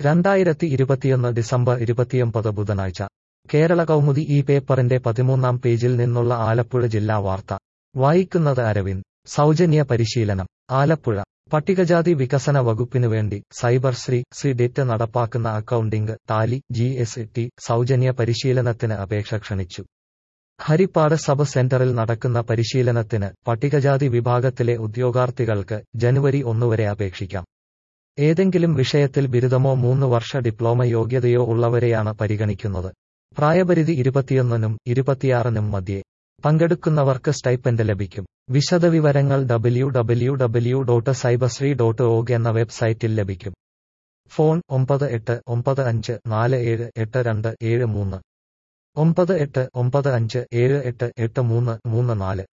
രണ്ടായിരത്തി ഇരുപത്തിയൊന്ന് ഡിസംബർ ഇരുപത്തിയൊമ്പത് ബുധനാഴ്ച കേരള കൗമുദി ഈ പേപ്പറിന്റെ പതിമൂന്നാം പേജിൽ നിന്നുള്ള ആലപ്പുഴ ജില്ലാ വാർത്ത വായിക്കുന്നത് അരവിന്ദ് സൗജന്യ പരിശീലനം ആലപ്പുഴ പട്ടികജാതി വികസന വകുപ്പിനു വേണ്ടി സൈബർ ശ്രീ സി ഡെറ്റ് നടപ്പാക്കുന്ന accounting Tally G S T സൗജന്യ പരിശീലനത്തിന് അപേക്ഷ ക്ഷണിച്ചു ഹരിപ്പാട് സബ് സെന്ററിൽ നടക്കുന്ന പരിശീലനത്തിന് പട്ടികജാതി വിഭാഗത്തിലെ ഉദ്യോഗാർത്ഥികൾക്ക് ജനുവരി ഒന്നുവരെ അപേക്ഷിക്കാം ഏതെങ്കിലും വിഷയത്തിൽ ബിരുദമോ മൂന്ന് വർഷ ഡിപ്ലോമ യോഗ്യതയോ ഉള്ളവരെയാണ് പരിഗണിക്കുന്നത് പ്രായപരിധി ഇരുപത്തിയൊന്നിനും ഇരുപത്തിയാറിനും മധ്യേ പങ്കെടുക്കുന്നവർക്ക് സ്റ്റൈപ്പൻഡ് ലഭിക്കും വിശദവിവരങ്ങൾ W W W dot Cybersri dot org എന്ന വെബ്സൈറ്റിൽ ലഭിക്കും ഫോൺ ഒമ്പത് എട്ട് ഒമ്പത് അഞ്ച് നാല് ഏഴ് എട്ട് രണ്ട് ഏഴ് മൂന്ന് ഒമ്പത് എട്ട് ഒമ്പത് അഞ്ച് ഏഴ് എട്ട് എട്ട് മൂന്ന് മൂന്ന് നാല്